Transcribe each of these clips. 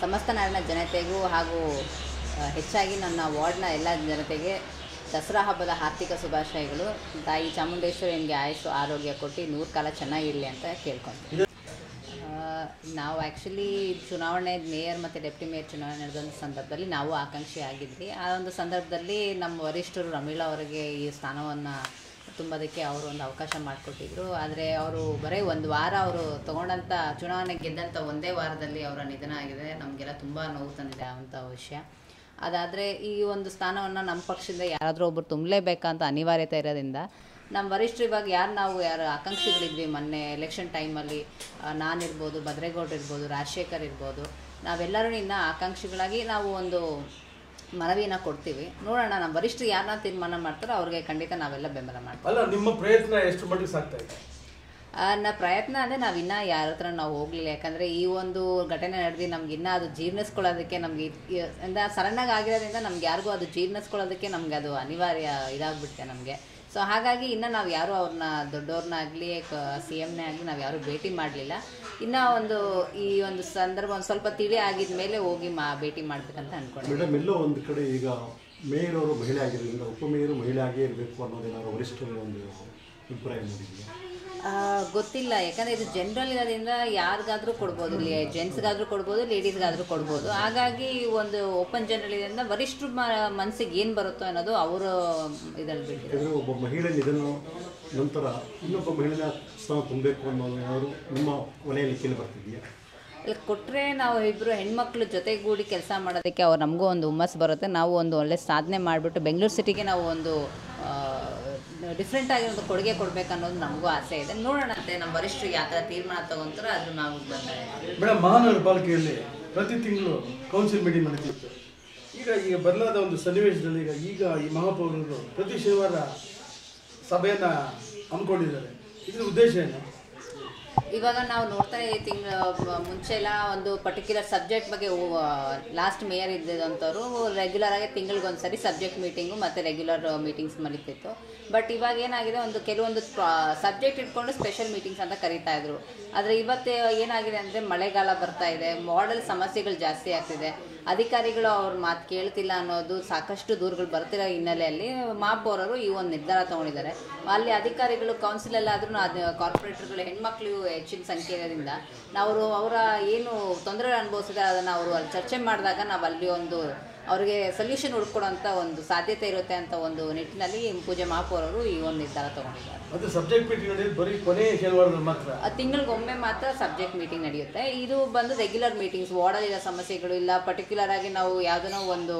ಸಮಸ್ತ ನಾಡಿನ ಜನತೆಗೂ ಹಾಗೂ ಆ, ಹೆಚ್ಚಾಗಿ ನನ್ನ ವಾರ್ಡ್ನ ಎಲ್ಲ ಜನತೆಗೆ ದಸರಾ ಹಬ್ಬದ ಆರ್ಥಿಕ ಶುಭಾಶಯಗಳು ತಾಯಿ ಚಾಮುಂಡೇಶ್ವರಿ ನಿಮಗೆ ಆಯುಸ್ಸು ಆರೋಗ್ಯ ಕೊಟ್ಟು ನೂರು ಕಾಲ ಚೆನ್ನಾಗಿರಲಿ ಅಂತ ಕೇಳ್ಕೊತೀನಿ ಆ, ನಾವು ಆ್ಯಕ್ಚುಲಿ ಚುನಾವಣೆ ಮೇಯರ್ ಮತ್ತು ಡೆಪ್ಟಿ ಮೇಯರ್ ಚುನಾವಣೆ ನಡೆದಂಥ ಸಂದರ್ಭದಲ್ಲಿ ನಾವು ಆಕಾಂಕ್ಷಿ ಆಗಿದ್ವಿ ಆ ಒಂದು ಸಂದರ್ಭದಲ್ಲಿ ನಮ್ಮ ವರಿಷ್ಠರು ರಮೀಳಾ ಅವರಿಗೆ ಈ ಸ್ಥಾನವನ್ನು ತುಂಬೋದಕ್ಕೆ ಅವರು ಒಂದು ಅವಕಾಶ ಮಾಡಿಕೊಟ್ಟಿದ್ರು ಆದರೆ ಅವರು ಬರೀ ಒಂದು ವಾರ ಅವರು ತೊಗೊಂಡಂಥ ಚುನಾವಣೆ ಗೆದ್ದಂಥ ಒಂದೇ ವಾರದಲ್ಲಿ ಅವರ ನಿಧನ ಆಗಿದೆ ನಮಗೆಲ್ಲ ತುಂಬ ನೋವು ತಂದಿದೆ ಅಂಥ ವಿಷಯ ಅದಾದರೆ ಈ ಒಂದು ಸ್ಥಾನವನ್ನು ನಮ್ಮ ಪಕ್ಷದಿಂದ ಯಾರಾದರೂ ಒಬ್ಬರು ತುಂಬಲೇಬೇಕಂತ ಅನಿವಾರ್ಯತೆ ಇರೋದ್ರಿಂದ ನಮ್ಮ ವರಿಷ್ಠರು ಇವಾಗ ಯಾರು ನಾವು ಯಾರು ಆಕಾಂಕ್ಷಿಗಳಿದ್ವಿ ಮೊನ್ನೆ ಎಲೆಕ್ಷನ್ ಟೈಮಲ್ಲಿ ನಾನಿರ್ಬೋದು ಭದ್ರೇಗೌಡ್ರು ಇರ್ಬೋದು ರಾಜಶೇಖರ್ ಇರ್ಬೋದು ನಾವೆಲ್ಲರೂ ಇನ್ನು ಆಕಾಂಕ್ಷಿಗಳಾಗಿ ನಾವು ಒಂದು ಮನವಿನ ಕೊಡ್ತೀವಿ ನೋಡೋಣ ನಮ್ಮ ವರಿಷ್ಠರು ಯಾರನ್ನ ತೀರ್ಮಾನ ಮಾಡ್ತಾರೋ ಅವ್ರಿಗೆ ಖಂಡಿತ ನಾವೆಲ್ಲ ಬೆಂಬಲ ಮಾಡ್ತೀವಿ ಅಲ್ಲ ನಿಮ್ಮ ಪ್ರಯತ್ನ ಎಷ್ಟು ಮಟ್ಟಿಗೆ ಸಾಕ್ತಾ ಇದೆ ಆ, ನಾ ಪ್ರಯತ್ನ ಅಂದರೆ ನಾವು ಇನ್ನೂ ಯಾರ ಹತ್ರ ನಾವು ಹೋಗಲಿಲ್ಲ ಯಾಕಂದರೆ ಈ ಒಂದು ಘಟನೆ ನಡೆದು ನಮ್ಗೆ ಇನ್ನೂ ಅದು ಜೀರ್ಣಿಸ್ಕೊಳ್ಳೋದಕ್ಕೆ ನಮಗೆ ಅಂದರೆ ಸಡನ್ನಾಗಿ ಆಗಿರೋದ್ರಿಂದ ನಮ್ಗೆ ಯಾರಿಗೂ ಅದು ಜೀರ್ಣಿಸ್ಕೊಳ್ಳೋದಕ್ಕೆ ನಮ್ಗೆ ಅದು ಅನಿವಾರ್ಯ ಇದಾಗ್ಬಿಡುತ್ತೆ ನಮಗೆ ಸೊ ಹಾಗಾಗಿ ಇನ್ನೂ ನಾವು ಯಾರೂ ಅವ್ರನ್ನ ದೊಡ್ಡವ್ರನ್ನಾಗಲಿ ಸಿ ಎಮ್ನೇ ಆಗಲಿ ನಾವು ಯಾರೂ ಭೇಟಿ ಮಾಡಲಿಲ್ಲ ಇನ್ನೂ ಒಂದು ಈ ಒಂದು ಸಂದರ್ಭ ಒಂದು ಸ್ವಲ್ಪ ತಿಳಿ ಆಗಿದ ಮೇಲೆ ಹೋಗಿ ಮಾ ಭೇಟಿ ಮಾಡ್ಬೇಕಂತ ಅಂದ್ಕೊಂಡಿದ್ದೀನಿ ಮೇಡಮ್ ಎಲ್ಲೋ ಒಂದು ಕಡೆ ಈಗ ಮೇಯರ್ ಅವರು ಮಹಿಳೆ ಆಗಿರೋದ್ರಿಂದ ಉಪಮೇಯರ್ ಮಹಿಳೆ ಆಗೇ ಇರಬೇಕು ಅನ್ನೋದೇನಾದ್ರು ವರಿಷ್ಠರ ಒಂದು ಅಭಿಪ್ರಾಯ ಮೂಡಿದೆಯಾ ಆ, ಗೊತ್ತಿಲ್ಲ ಯಾಕಂದರೆ ಇದು ಜನರಲ್ ಇರೋದ್ರಿಂದ ಯಾರಿಗಾದ್ರೂ ಕೊಡ್ಬೋದು ಜೆಂಟ್ಸ್ಗಾದ್ರೂ ಕೊಡ್ಬೋದು ಲೇಡೀಸ್ಗಾದ್ರೂ ಕೊಡ್ಬೋದು ಹಾಗಾಗಿ ಒಂದು ಓಪನ್ ಜನರಲ್ ಇದರಿಂದ ವರಿಷ್ಠರ ಮ- ಮನ್ಸಿಗೆ ಏನು ಬರುತ್ತೋ ಅನ್ನೋದು ಅವರ ಇದರಲ್ಲಿ ಬಿಟ್ಟಿದೆ ಯಾಕಂದರೆ ಒಬ್ಬ ಮಹಿಳೆ ನಿಧನ ನಂತರ ಇನ್ನೊಬ್ಬ ಮಹಿಳೆನ ಸ್ಥಾನ ತುಂಬಬೇಕು ಅನ್ನೋದು ಏನಾದ್ರು ನಿಮ್ಮ ವಲಯದಲ್ಲಿ ಕೇಳಿ ಬರ್ತಿದೆಯಾ ಇಲ್ಲಿ ಕೊಟ್ಟರೆ ನಾವು ಇಬ್ಬರು ಹೆಣ್ಮಕ್ಳು ಜೊತೆಗೂಡಿ ಕೆಲಸ ಮಾಡೋದಕ್ಕೆ ಅವ್ರು ನಮಗೂ ಒಂದು ಹುಮ್ಮಸ್ಸು ಬರುತ್ತೆ ನಾವು ಒಂದು ಒಳ್ಳೆ ಸಾಧನೆ ಮಾಡಿಬಿಟ್ಟು ಬೆಂಗಳೂರು ಸಿಟಿಗೆ ನಾವು ಒಂದು ಡಿಫ್ರೆಂಟ್ ಆಗಿ ಒಂದು ಕೊಡುಗೆ ಕೊಡಬೇಕು ಅನ್ನೋದು ನಮಗೂ ಆಸೆ ಇದೆ ನೋಡೋಣಂತೆ ನಮ್ಮ ವರಿಷ್ಠರು ಯಾವ ಥರ ತೀರ್ಮಾನ ತಗೊಂತಾರೋ ಅದು ನಾವು ಬಂದಾಗ ಮೇಡಮ್ ಮಹಾನಗರ ಪಾಲಿಕೆಯಲ್ಲಿ ಪ್ರತಿ ತಿಂಗಳು ಕೌನ್ಸಿಲ್ ಮೀಟಿಂಗ್ ನಡೀತಿತ್ತು ಈಗ ಈಗ ಬದಲಾದ ಒಂದು ಸನ್ನಿವೇಶದಲ್ಲಿ ಈಗ ಈಗ ಈ ಮಹಾಪೌರರು ಪ್ರತಿ ಶನಿವಾರ ಸಭೆಯನ್ನ ಹಮ್ಮಿಕೊಂಡಿದ್ದಾರೆ ಇದ್ರ ಉದ್ದೇಶ ಏನು ಇವಾಗ ನಾವು ನೋಡ್ತಾನೆ ಈ ತಿಂಗಳ ಮುಂಚೆ ಎಲ್ಲ ಒಂದು ಪರ್ಟಿಕ್ಯುಲರ್ ಸಬ್ಜೆಕ್ಟ್ ಬಗ್ಗೆ ಲಾಸ್ಟ್ ಮೇಯರ್ ಇದ್ದಂಥವ್ರು ರೆಗ್ಯುಲರ್ ಆಗಿ ತಿಂಗಳಿಗೆ ಒಂದ್ಸರಿ ಸಬ್ಜೆಕ್ಟ್ ಮೀಟಿಂಗು ಮತ್ತು ರೆಗ್ಯುಲರ್ ಮೀಟಿಂಗ್ಸ್ ಮಲಿತಿತ್ತು ಬಟ್ ಇವಾಗ ಏನಾಗಿದೆ ಒಂದು ಕೆಲವೊಂದು ಸಬ್ಜೆಕ್ಟ್ ಇಟ್ಕೊಂಡು ಸ್ಪೆಷಲ್ ಮೀಟಿಂಗ್ಸ್ ಅಂತ ಕರೀತಾ ಇದ್ರು ಆದರೆ ಇವತ್ತು ಏನಾಗಿದೆ ಅಂದರೆ ಮಳೆಗಾಲ ಬರ್ತಾ ಇದೆ ಮಾಡಲ್ ಸಮಸ್ಯೆಗಳು ಜಾಸ್ತಿ ಆಗ್ತಿದೆ ಅಧಿಕಾರಿಗಳು ಅವ್ರ ಮಾತು ಕೇಳ್ತಿಲ್ಲ ಅನ್ನೋದು ಸಾಕಷ್ಟು ದೂರುಗಳು ಬರ್ತಿರೋ ಹಿನ್ನೆಲೆಯಲ್ಲಿ ಮಹಾಪೌರರು ಈ ಒಂದು ನಿರ್ಧಾರ ತಗೊಂಡಿದ್ದಾರೆ ಅಲ್ಲಿ ಅಧಿಕಾರಿಗಳು ಕೌನ್ಸಿಲಲ್ಲಾದ್ರೂ ಅದು ಕಾರ್ಪೊರೇಟರ್ಗಳು ಹೆಣ್ಮಕ್ಳು ಹೆಚ್ಚಿನ ಸಂಖ್ಯೆ ಇರೋದ್ರಿಂದ ನಾವು ಅವರ ಏನು ತೊಂದರೆ ಅನುಭವಿಸಿದ್ರೆ ಅದನ್ನು ಅವರು ಅಲ್ಲಿ ಚರ್ಚೆ ಮಾಡಿದಾಗ ನಾವು ಅಲ್ಲಿ ಒಂದು ಅವರಿಗೆ ಸೊಲ್ಯೂಷನ್ ಹುಡ್ಕೊಡೋಂಥ ಒಂದು ಸಾಧ್ಯತೆ ಇರುತ್ತೆ ಅಂತ ಒಂದು ನಿಟ್ಟಿನಲ್ಲಿ ಪೂಜೆ ಮಹಾಪೌರರು ಈ ಒಂದು ನಿರ್ಧಾರ ತಗೊಂಡಿದ್ದಾರೆ ಅದು ಸಬ್ಜೆಕ್ಟ್ ಮೀಟಿಂಗ್ ನಡೆಯೋದು ಬರೀ ಕೊನೆಯ ಶನಿವಾರದಲ್ಲಿ ಮಾತ್ರ ತಿಂಗಳಿಗೊಮ್ಮೆ ಮಾತ್ರ ಸಬ್ಜೆಕ್ಟ್ ಮೀಟಿಂಗ್ ನಡೆಯುತ್ತೆ ಇದು ಬಂದು ರೆಗ್ಯುಲರ್ ಮೀಟಿಂಗ್ಸ್ ವಾರ್ಡಲ್ಲಿರೋ ಸಮಸ್ಯೆಗಳು ಇಲ್ಲ ಪರ್ಟಿಕ್ಯುಲರ್ ಆಗಿ ನಾವು ಯಾವುದನ್ನೋ ಒಂದು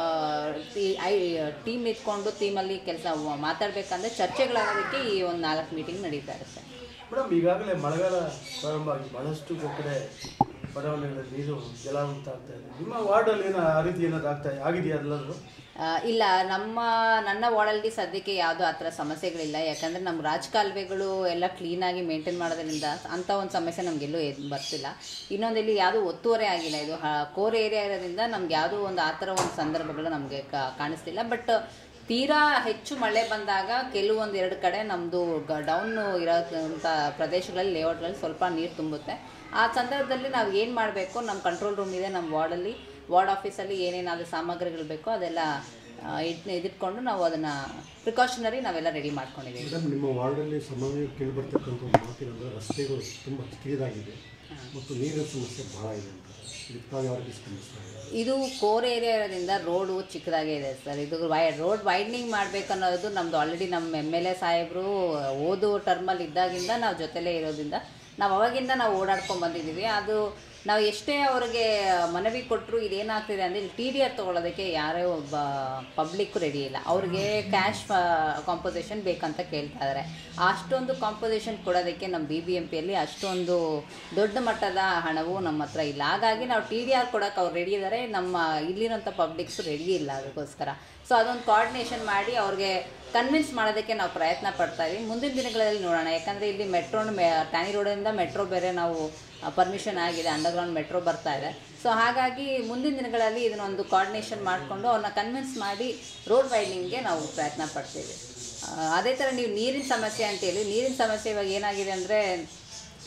ಟೀಮ್ ಇಟ್ಕೊಂಡು ಟೀಮಲ್ಲಿ ಕೆಲಸ ಮಾತಾಡಬೇಕಂದ್ರೆ ಚರ್ಚೆಗಳಾಗೋದಕ್ಕೆ ಈ ಒಂದು ನಾಲ್ಕು ಮೀಟಿಂಗ್ ನಡೀತಾ ಇರುತ್ತೆ ಮೇಡಮ್ ಈಗಾಗಲೇ ಮಳೆಗಾಲ ಪ್ರಾರಂಭ ಆಗಿ ಬಹಳಷ್ಟು ಕಡೆ ಬಡಾವಣೆಗಳಲ್ಲಿ ನೀರು ಜಲಾವೃತ ಆಗ್ತಾ ಇದೆ ನಿಮ್ಮ ವಾರ್ಡಲ್ಲಿ ಏನೋ ಆ ರೀತಿ ಏನಾದ್ರು ಆಗ್ತಾ ಆಗಿದೆಯಾ ಎಲ್ಲರೂ ಆ, ಇಲ್ಲ ನಮ್ಮ ನನ್ನ ವಾರ್ಡಲ್ಲಿ ಸದ್ಯಕ್ಕೆ ಯಾವುದೂ ಆ ಥರ ಸಮಸ್ಯೆಗಳಿಲ್ಲ ಯಾಕಂದರೆ ನಮ್ಮ ರಾಜಕಾಲುವೆಗಳು ಎಲ್ಲ ಕ್ಲೀನಾಗಿ ಮೇಂಟೈನ್ ಮಾಡೋದ್ರಿಂದ ಅಂಥ ಒಂದು ಸಮಸ್ಯೆ ನಮಗೆಲ್ಲೂ ಎದ್ದು ಬರ್ತಿಲ್ಲ ಇನ್ನೊಂದು ಇಲ್ಲಿ ಯಾವುದೂ ಒತ್ತುವರಿ ಆಗಿಲ್ಲ ಇದು ಕೋರ್ ಏರಿಯಾ ಇರೋದ್ರಿಂದ ನಮ್ಗೆ ಯಾವುದೂ ಒಂದು ಆ ಥರ ಒಂದು ಸಂದರ್ಭಗಳು ನಮಗೆ ಕಾಣಿಸ್ತಿಲ್ಲ ಬಟ್ ತೀರಾ ಹೆಚ್ಚು ಮಳೆ ಬಂದಾಗ ಕೆಲವೊಂದು ಎರಡು ಕಡೆ ನಮ್ಮದು ಡೌನ್ ಇರೋಂಥ ಪ್ರದೇಶಗಳಲ್ಲಿ ಲೇಔಟ್ಗಳಲ್ಲಿ ಸ್ವಲ್ಪ ನೀರು ತುಂಬುತ್ತೆ ಆ ಸಂದರ್ಭದಲ್ಲಿ ನಾವು ಏನು ಮಾಡಬೇಕು ನಮ್ಮ ಕಂಟ್ರೋಲ್ ರೂಮ್ ಇದೆ ನಮ್ಮ ವಾರ್ಡಲ್ಲಿ ವಾರ್ಡ್ ಆಫೀಸಲ್ಲಿ ಏನೇನಾದರೂ ಸಾಮಗ್ರಿಗಳು ಬೇಕೋ ಅದೆಲ್ಲ ಆ, ಇಟ್ ಇದಿಟ್ಕೊಂಡು ನಾವು ಅದನ್ನು ಪ್ರಿಕಾಷನರಿ ನಾವೆಲ್ಲ ರೆಡಿ ಮಾಡ್ಕೊಂಡಿದ್ದೀವಿ ಮೇಡಮ್ ನಿಮ್ಮ ವಾರ್ಡಲ್ಲಿ ಸಾಮಾನ್ಯ ಕೇಳಿಬರ್ತಕ್ಕಂಥ ಒಂದು ಮಾತಿನಂದ್ರೆ ರಸ್ತೆಗಳು ತುಂಬ ಕಿರಿದಾಗಿದೆ ಮತ್ತು ನೀರಿನ ಸಮಸ್ಯೆ ಭಾಳ ಇದೆ ಅಂತ ಇದಕ್ಕೆ ತಾವು ಯಾವ ರೀತಿ ಸ್ಪಂದಿಸ್ತಾ ಇದ್ದೀರಾ? ಇದು ಕೋರ್ ಏರಿಯಾ ಇರೋದ್ರಿಂದ ರೋಡು ಚಿಕ್ಕದಾಗೇ ಇದೆ ಸರ್ ಇದು ವೈ ರೋಡ್ ವೈಡ್ನಿಂಗ್ ಮಾಡಬೇಕು ಅನ್ನೋದು ನಮ್ಮದು ಆಲ್ರೆಡಿ ನಮ್ಮ ಎಮ್ ಎಲ್ ಎ ಸಾಹೇಬರು ಓದು ಟರ್ಮಲ್ಲಿ ಇದ್ದಾಗಿಂದ ನಾವು ಜೊತೆಲೇ ಇರೋದ್ರಿಂದ ನಾವು ಅವಾಗಿಂದ ನಾವು ಓಡಾಡ್ಕೊಂಡು ಬಂದಿದ್ದೀವಿ ಅದು ನಾವು ಎಷ್ಟೇ ಅವ್ರಿಗೆ ಮನವಿ ಕೊಟ್ಟರು ಇದೇನಾಗ್ತಿದೆ ಅಂದರೆ ಇಲ್ಲಿ ಟಿ ಡಿ ಆರ್ ತೊಗೊಳೋದಕ್ಕೆ ಯಾರೇ ಒಬ್ಬ ಪಬ್ಲಿಕ್ ರೆಡಿ ಇಲ್ಲ ಅವ್ರಿಗೆ ಕ್ಯಾಶ್ ಕಾಂಪೋಸಿಷನ್ ಬೇಕಂತ ಕೇಳ್ತಾ ಇದ್ದಾರೆ ಅಷ್ಟೊಂದು ಕಾಂಪೋಸಿಷನ್ ಕೊಡೋದಕ್ಕೆ ನಮ್ಮ ಬಿ ಬಿ ಎಂ ಪಿಯಲ್ಲಿ ಅಷ್ಟೊಂದು ದೊಡ್ಡ ಮಟ್ಟದ ಹಣವು ನಮ್ಮ ಹತ್ರ ಇಲ್ಲ ಹಾಗಾಗಿ ನಾವು ಟಿ ಡಿ ಆರ್ ಕೊಡೋಕೆ ಅವ್ರು ರೆಡಿ ಇದ್ದಾರೆ ನಮ್ಮ ಇಲ್ಲಿರೋಂಥ ಪಬ್ಲಿಕ್ಸು ರೆಡಿ ಇಲ್ಲ ಅದಕ್ಕೋಸ್ಕರ ಸೊ ಅದೊಂದು ಕೋಆರ್ಡಿನೇಷನ್ ಮಾಡಿ ಅವ್ರಿಗೆ ಕನ್ವಿನ್ಸ್ ಮಾಡೋದಕ್ಕೆ ನಾವು ಪ್ರಯತ್ನ ಪಡ್ತಾ ಇದೀವಿ ಮುಂದಿನ ದಿನಗಳಲ್ಲಿ ನೋಡೋಣ ಯಾಕಂದರೆ ಇಲ್ಲಿ ಮೆಟ್ರೋ ಟ್ಯಾನಿ ರೋಡಿಂದ ಮೆಟ್ರೋ ಬೇರೆ ನಾವು ಪರ್ಮಿಷನ್ ಆಗಿದೆ ಅಂಡರ್ಗ್ರೌಂಡ್ ಮೆಟ್ರೋ ಬರ್ತಾ ಇದೆ ಸೊ ಹಾಗಾಗಿ ಮುಂದಿನ ದಿನಗಳಲ್ಲಿ ಇದನ್ನೊಂದು ಕೋಆರ್ಡಿನೇಷನ್ ಮಾಡಿಕೊಂಡು ಅವ್ರನ್ನ ಕನ್ವಿನ್ಸ್ ಮಾಡಿ ರೋಡ್ ವೈಡಿಂಗ್ಗೆ ನಾವು ಪ್ರಯತ್ನ ಪಡ್ತೀವಿ ಆ, ಅದೇ ಥರ ನೀವು ನೀರಿನ ಸಮಸ್ಯೆ ಅಂತೇಳಿ ನೀರಿನ ಸಮಸ್ಯೆ ಇವಾಗ ಏನಾಗಿದೆ ಅಂದರೆ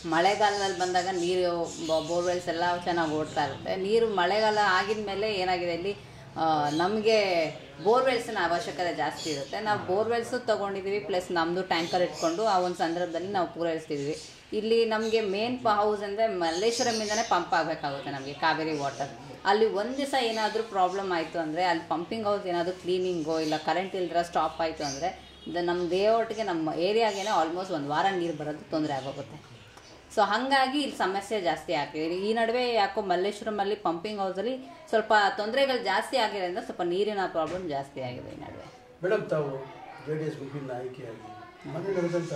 ಮಳೆಗಾಲದಲ್ಲಿ ಬಂದಾಗ ನೀರು ಬೋರ್ವೆಲ್ಸ್ ಎಲ್ಲ ಚೆನ್ನಾಗಿ ಓಡ್ತಾ ಇರುತ್ತೆ ನೀರು ಮಳೆಗಾಲ ಆಗಿದ ಮೇಲೆ ಏನಾಗಿದೆ ಇಲ್ಲಿ ನಮಗೆ ಬೋರ್ವೆಲ್ಸಿನ ಅವಶ್ಯಕತೆ ಜಾಸ್ತಿ ಇರುತ್ತೆ ನಾವು ಬೋರ್ವೆಲ್ಸು ತೊಗೊಂಡಿದ್ದೀವಿ ಪ್ಲಸ್ ನಮ್ಮದು ಟ್ಯಾಂಕರ್ ಇಟ್ಕೊಂಡು ಆ ಒಂದು ಸಂದರ್ಭದಲ್ಲಿ ನಾವು ಪೂರೈಸ್ತಿದ್ವಿ ಇಲ್ಲಿ ನಮಗೆ ಮೇನ್ ಹೌಸ್ ಅಂದರೆ ಮಲ್ಲೇಶ್ವರಮಿಂದನೇ ಪಂಪ್ ಆಗಬೇಕಾಗುತ್ತೆ ನಮಗೆ ಕಾವೇರಿ ವಾಟರ್ ಅಲ್ಲಿ ಒಂದು ದಿವಸ ಏನಾದರೂ ಪ್ರಾಬ್ಲಮ್ ಆಯಿತು ಅಂದರೆ ಅಲ್ಲಿ ಪಂಪಿಂಗ್ ಹೌಸ್ ಏನಾದರೂ ಕ್ಲೀನಿಂಗೋ ಇಲ್ಲ ಕರೆಂಟ್ ಇಲ್ದಿರ ಸ್ಟಾಪ್ ಆಯಿತು ಅಂದರೆ ನಮ್ಮ ದೇವಟ್ಟಿಗೆ ನಮ್ಮ ಏರಿಯಾಗೇನೆ ಆಲ್ಮೋಸ್ಟ್ ಒಂದು ವಾರ ನೀರು ಬರೋದು ತೊಂದರೆ ಆಗೋಗುತ್ತೆ ಸೊ ಹಾಗಾಗಿ ಇಲ್ಲಿ ಸಮಸ್ಯೆ ಜಾಸ್ತಿ ಆಗ್ತಿದೆ ಈ ನಡುವೆ ಯಾಕೋ ಮಲ್ಲೇಶ್ವರಮಲ್ಲಿ ಪಂಪಿಂಗ್ ಹೌಸಲ್ಲಿ ಸ್ವಲ್ಪ ತೊಂದರೆಗಳು ಜಾಸ್ತಿ ಆಗಿರೋದ್ರಿಂದ ಸ್ವಲ್ಪ ನೀರಿನ ಪ್ರಾಬ್ಲಮ್ ಜಾಸ್ತಿ ಆಗಿದೆ ಈ ನಡುವೆ ಮೇಡಮ್ ತಾವು ಜೆ ಡಿ ಎಸ್ ಗುಂಪಿನ ಆಯ್ಕೆಯಾಗಿ ಮೊನ್ನೆ ನಡೆದಂಥ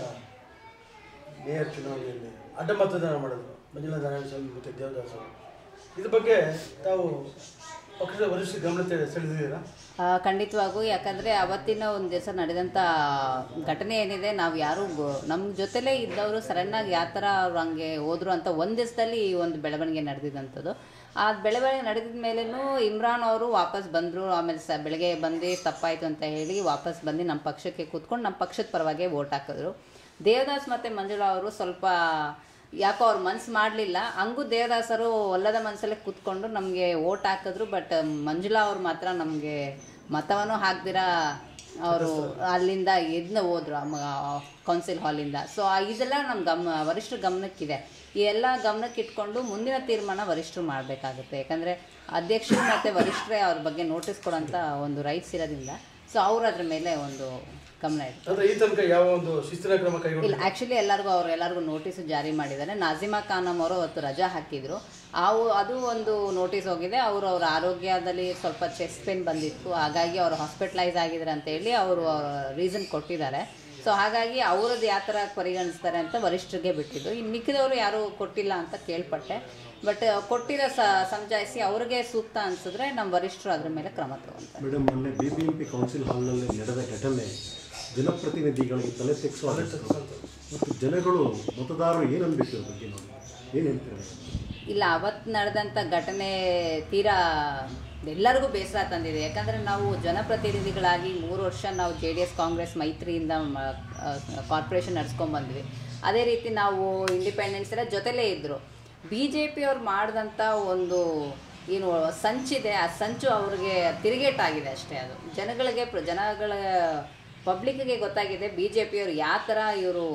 ಮೇಯರ್ ಚುನಾವಣೆಯಲ್ಲಿ ಅಡ್ಡ ಮತದಾನ ಮಾಡಿದ್ರು ಮಂಜುನಾಥ ನಾರಾಯಣ ಸ್ವಾಮಿ ಮತ್ತು ದೇವದಾಸ್ ಅವರು ಇದ್ರ ಬಗ್ಗೆ ತಾವು ಪಕ್ಷದ ವರಿಷ್ಠ ಗಮನ ಸೆ- ಸೆಳೆದಿದ್ದೀರಾ ಆ, ಖಂಡಿತವಾಗೂ ಯಾಕಂದರೆ ಅವತ್ತಿನ ಒಂದು ದಿವಸ ನಡೆದಂಥ ಘಟನೆ ಏನಿದೆ ನಾವು ಯಾರು ನಮ್ಮ ಜೊತೆಲೇ ಇದ್ದವರು ಸಡನ್ನಾಗಿ ಯಾವ ಥರ ಅವ್ರು ಹಂಗೆ ಹೋದ್ರು ಅಂತ ಒಂದು ದಿವಸದಲ್ಲಿ ಈ ಒಂದು ಬೆಳವಣಿಗೆ ನಡೆದಿದ್ದಂಥದ್ದು ಆ ಬೆಳವಣಿಗೆ ನಡೆದಿದ ಮೇಲೂ ಇಮ್ರಾನ್ ಅವರು ವಾಪಸ್ ಬಂದರು ಆಮೇಲೆ ಸ ಬೆಳಗ್ಗೆ ಬಂದು ತಪ್ಪಾಯಿತು ಅಂತ ಹೇಳಿ ವಾಪಸ್ ಬಂದು ನಮ್ಮ ಪಕ್ಷಕ್ಕೆ ಕೂತ್ಕೊಂಡು ನಮ್ಮ ಪಕ್ಷದ ಪರವಾಗಿ ವೋಟ್ ಹಾಕಿದ್ರು ದೇವದಾಸ್ ಮತ್ತು ಮಂಜುಳಾ ಅವರು ಸ್ವಲ್ಪ ಯಾಕೋ ಅವ್ರು ಮನ್ಸು ಮಾಡಲಿಲ್ಲ ಹಂಗೂ ದೇವದಾಸರು ಒಲ್ಲದ ಮನಸ್ಸಲ್ಲೇ ಕೂತ್ಕೊಂಡು ನಮಗೆ ಓಟ್ ಹಾಕಿದ್ರು ಬಟ್ ಮಂಜುಳಾ ಅವ್ರು ಮಾತ್ರ ನಮಗೆ ಮತವನ್ನು ಹಾಕ್ದಿರಾ ಅವರು ಅಲ್ಲಿಂದ ಎದ್ನ ಹೋದ್ರು ಕೌನ್ಸಿಲ್ ಹಾಲಿಂದ ಸೊ ಇದೆಲ್ಲ ನಮ್ಮ ಗಮ ವರಿಷ್ಠರ ಗಮನಕ್ಕಿದೆ ಈ ಎಲ್ಲ ಗಮನಕ್ಕೆ ಇಟ್ಕೊಂಡು ಮುಂದಿನ ತೀರ್ಮಾನ ವರಿಷ್ಠರು ಮಾಡಬೇಕಾಗುತ್ತೆ ಯಾಕಂದರೆ ಅಧ್ಯಕ್ಷರು ಮತ್ತು ವರಿಷ್ಠರೇ ಅವ್ರ ಬಗ್ಗೆ ನೋಟಿಸ್ ಕೊಡೋಂಥ ಒಂದು ರೈಟ್ಸ್ ಇರೋದ್ರಿಂದ ಸೊ ಅವ್ರು ಅದ್ರ ಮೇಲೆ ಒಂದು ಗಮನ ಇಡ್ತಾರೆ ಅಂದರೆ ಈ ತನಕ ಯಾವ ಒಂದು ಶಿಸ್ತಿನ ಕ್ರಮ ಇಲ್ಲ ಕೈಗೊಂಡಿಲ್ಲ ಆ್ಯಕ್ಚುಲಿ ಎಲ್ಲರಿಗೂ ಅವ್ರು ಎಲ್ಲರಿಗೂ ನೋಟಿಸ್ ಜಾರಿ ಮಾಡಿದ್ದಾರೆ ನಾಜಿಮಾ ಖಾನಮ್ ಅವರು ಅವತ್ತು ರಜಾ ಹಾಕಿದ್ರು ಅವು ಅದು ಒಂದು ನೋಟಿಸ್ ಹೋಗಿದೆ ಅವರು ಅವ್ರ ಆರೋಗ್ಯದಲ್ಲಿ ಸ್ವಲ್ಪ ಚೆಸ್ಟ್ ಪೇನ್ ಬಂದಿತ್ತು ಹಾಗಾಗಿ ಅವರು ಹಾಸ್ಪಿಟಲೈಸ್ ಆಗಿದ್ದಾರೆ ಅಂತ ಹೇಳಿ ಅವರು ರೀಸನ್ ಕೊಟ್ಟಿದ್ದಾರೆ ಸೊ ಹಾಗಾಗಿ ಅವ್ರದ್ದು ಯಾವ ಥರ ಪರಿಗಣಿಸ್ತಾರೆ ಅಂತ ವರಿಷ್ಠರಿಗೆ ಬಿಟ್ಟಿದ್ದು ಇನ್ನು ಮಿಕ್ಕಿದವರು ಯಾರೂ ಕೊಟ್ಟಿಲ್ಲ ಅಂತ ಕೇಳ್ಪಟ್ಟೆ ಬಟ್ ಕೊಟ್ಟಿರೋ ಸ ಸಮಜಾಯಿಸಿ ಅವ್ರಿಗೆ ಸೂಕ್ತ ಅನಿಸಿದ್ರೆ ನಮ್ಮ ವರಿಷ್ಠರು ಅದ್ರ ಮೇಲೆ ಕ್ರಮ ತಗೊಂತಾರೆ ಮೇಡಮ್ ಮೊನ್ನೆ B B M P council ಹಾಲ್ನಲ್ಲಿ ನಡೆದ ಘಟನೆ ಜನಪ್ರತಿನಿಧಿಗಳಿಗೆ ತಲೆ ತೆಗೆಸುವ ಮತ್ತು ಜನಗಳು ಮತದಾರರು ಏನು ಅನ್ಬೇಕು ಇದ್ರ ಬಗ್ಗೆ ನೋಡಿ ಏನು ಹೇಳ್ತೀರಾ ಇಲ್ಲ ಅವತ್ತು ನಡೆದಂಥ ಘಟನೆ ತೀರಾ ಎಲ್ಲರಿಗೂ ಬೇಸರ ತಂದಿದೆ ಯಾಕಂದರೆ ನಾವು ಜನಪ್ರತಿನಿಧಿಗಳಾಗಿ ಮೂರು ವರ್ಷ ನಾವು ಜೆ ಡಿ ಎಸ್ ಕಾಂಗ್ರೆಸ್ ಮೈತ್ರಿಯಿಂದ ಕಾರ್ಪೊರೇಷನ್ ನಡ್ಸ್ಕೊಂಬಂದ್ವಿ ಅದೇ ರೀತಿ ನಾವು ಇಂಡಿಪೆಂಡೆನ್ಸ್ ಎಲ್ಲ ಜೊತೆಲೇ ಇದ್ದರು ಬಿ ಜೆ ಪಿ ಅವ್ರು ಮಾಡಿದಂಥ ಒಂದು ಏನು ಸಂಚಿದೆ ಆ ಸಂಚು ಅವ್ರಿಗೆ ತಿರುಗೇಟಾಗಿದೆ ಅಷ್ಟೇ ಅದು ಜನಗಳಿಗೆ ಪ್ರ- ಜನಗಳ ಪಬ್ಲಿಕ್ಗೆ ಗೊತ್ತಾಗಿದೆ ಬಿ ಜೆ ಪಿಯವರು ಯಾವ ಥರ ಇವರು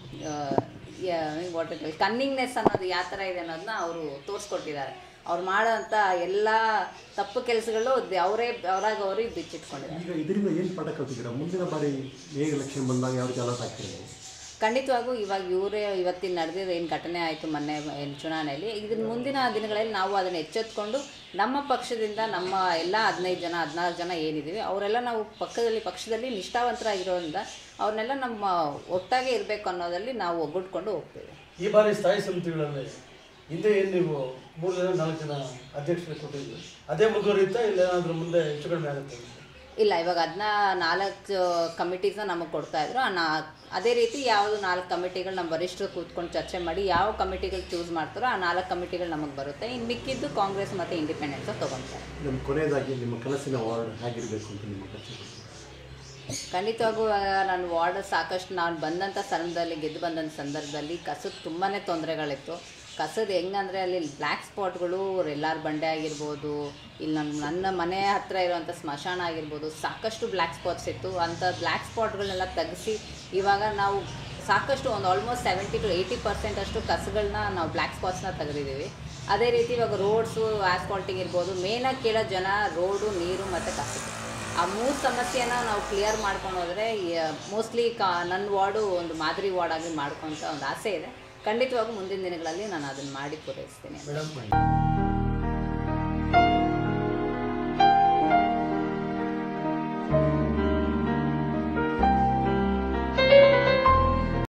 ವಾಟ್ ಕನ್ನಿಂಗ್ನೆಸ್ ಅನ್ನೋದು ಯಾವ ಥರ ಇದೆ ಅನ್ನೋದನ್ನ ಅವರು ತೋರಿಸ್ಕೊಟ್ಟಿದ್ದಾರೆ ಅವ್ರು ಮಾಡೋಂಥ ಎಲ್ಲ ತಪ್ಪು ಕೆಲಸಗಳು ಅವರೇ ಅವರಾಗ ಅವ್ರಿಗೆ ಬಿಚ್ಚಿಟ್ಕೊಂಡಿದ್ದಾರೆ ಈಗ ಇದರಿಂದ ಏನು ಪಾಠ ಕಲ್ತಿದ್ದೀರಾ ಮುಂದಿನ ಬಾರಿ ಮೇ ಎಲೆಕ್ಷನ್ ಬಂದಾಗ ಯಾವ ರೀತಿ ಅಲರ್ಟ್ ಆಗ್ತೀರಾ ನೀವು ಖಂಡಿತವಾಗೂ ಇವಾಗ ಇವರೇ ಇವತ್ತಿನ ನಡೆದಿರೋ ಏನು ಘಟನೆ ಆಯಿತು ಮೊನ್ನೆ ಏನ್ ಚುನಾವಣೆಯಲ್ಲಿ ಇದನ್ನ ಮುಂದಿನ ದಿನಗಳಲ್ಲಿ ನಾವು ಅದನ್ನು ಎಚ್ಚೆತ್ಕೊಂಡು ನಮ್ಮ ಪಕ್ಷದಿಂದ ನಮ್ಮ ಎಲ್ಲ ಹದಿನೈದು ಜನ ಹದಿನಾರು ಜನ ಏನಿದ್ದೀವಿ ಅವರೆಲ್ಲ ನಾವು ಪಕ್ಕದಲ್ಲಿ ಪಕ್ಷದಲ್ಲಿ ನಿಷ್ಠಾವಂತರಾಗಿರೋದ್ರಿಂದ ಅವ್ರನ್ನೆಲ್ಲ ನಮ್ಮ ಒಟ್ಟಾಗೆ ಇರಬೇಕು ಅನ್ನೋದಲ್ಲಿ ನಾವು ಒಗ್ಗೂಡ್ಕೊಂಡು ಹೋಗ್ತೀವಿ ಈ ಬಾರಿ ಸ್ಥಾಯಿ ಸಮಿತಿಗಳಲ್ಲಿ ಹಿಂದೆ ಏನು ನೀವು ಮೂರು ಜನ ನಾಲ್ಕು ಜನ ಅಧ್ಯಕ್ಷರು ಕೊಟ್ಟಿದ್ವಿ ಅದೇ ಮುಂದುವರಿಯುತ್ತಾ ಇಲ್ಲ ಏನಾದರೂ ಮುಂದೆ ಹೆಚ್ಚು ಕಡಿಮೆ ಆಗುತ್ತೆ ಇಲ್ಲ ಇವಾಗ ಅದನ್ನ ನಾಲ್ಕು ಕಮಿಟೀಸ್ನ ನಮಗೆ ಕೊಡ್ತಾ ಇದ್ರು ಆ ನಾ ಅದೇ ರೀತಿ ಯಾವುದು ನಾಲ್ಕು ಕಮಿಟಿಗಳು ನಮ್ಮ ವರಿಷ್ಠರು ಕೂತ್ಕೊಂಡು ಚರ್ಚೆ ಮಾಡಿ ಯಾವ ಕಮಿಟಿಗಳು ಚೂಸ್ ಮಾಡ್ತಾರೋ ಆ ನಾಲ್ಕು ಕಮಿಟಿಗಳು ನಮಗೆ ಬರುತ್ತೆ ಇನ್ನು ಮಿಕ್ಕಿದ್ದು ಕಾಂಗ್ರೆಸ್ ಮತ್ತು ಇಂಡಿಪೆಂಡೆನ್ಸ್ ತೊಗೊತಾರೆ ನಮ್ಮ ಕೊನೆಯದಾಗಿ ನಿಮ್ಮ ಕನಸಿನ ವಾರ್ಡ್ ಹೇಗಿರಬೇಕು ಅಂತ ನಿಮ್ಮ ಕಚೇರಿ ಖಂಡಿತವಾಗೂ ಆ, ನಾನು ವಾರ್ಡ್ ಸಾಕಷ್ಟು ನಾನು ಬಂದಂಥ ಸಂದರ್ಭದಲ್ಲಿ ಗೆದ್ದು ಬಂದಂಥ ಸಂದರ್ಭದಲ್ಲಿ ಕಸದ ತುಂಬಾ ತೊಂದರೆಗಳಿತ್ತು ಕಸದ ಹೆಂಗಂದರೆ ಅಲ್ಲಿ ಬ್ಲ್ಯಾಕ್ ಸ್ಪಾಟ್ಗಳು ರೆಲ್ಲಾರ್ ಬಂಡೆ ಆಗಿರ್ಬೋದು ಇಲ್ಲಿ ನನ್ನ ನನ್ನ ಮನೆ ಹತ್ತಿರ ಇರುವಂಥ ಸ್ಮಶಾನ ಆಗಿರ್ಬೋದು ಸಾಕಷ್ಟು ಬ್ಲ್ಯಾಕ್ ಸ್ಪಾಟ್ಸ್ ಇತ್ತು ಅಂಥ ಬ್ಲ್ಯಾಕ್ ಸ್ಪಾಟ್ಗಳನ್ನೆಲ್ಲ ತೆಗೆಸಿ ಇವಾಗ ನಾವು ಸಾಕಷ್ಟು ಒಂದು almost seventy to eighty percent ಅಷ್ಟು ಕಸಗಳನ್ನ ನಾವು ಬ್ಲ್ಯಾಕ್ ಸ್ಪಾಟ್ಸ್ನ ತೆಗೆದಿದ್ದೀವಿ ಅದೇ ರೀತಿ ಇವಾಗ ರೋಡ್ಸು ಆಸ್ಫಾಲ್ಟಿಂಗ್ ಇರ್ಬೋದು ಮೇನಾಗಿ ಕೇಳೋ ಜನ ರೋಡು ನೀರು ಮತ್ತು ಕಸ ಆ ಮೂರು ಸಮಸ್ಯೆನ ನಾವು ಕ್ಲಿಯರ್ ಮಾಡ್ಕೊಂಡು ಹೋದರೆ ಮೋಸ್ಟ್ಲಿ ಕಾ ನನ್ನ ವಾರ್ಡು ಒಂದು ಮಾದರಿ ವಾರ್ಡ್ ಆಗಿ ಮಾಡ್ಕೊತ ಒಂದು ಆಸೆ ಇದೆ ಖಂಡಿತವಾಗೂ ಮುಂದಿನ ದಿನಗಳಲ್ಲಿ ನಾನು ಅದನ್ನು ಮಾಡಿ ಪೂರೈಸ್ತೀನಿ ಮೇಡಮ್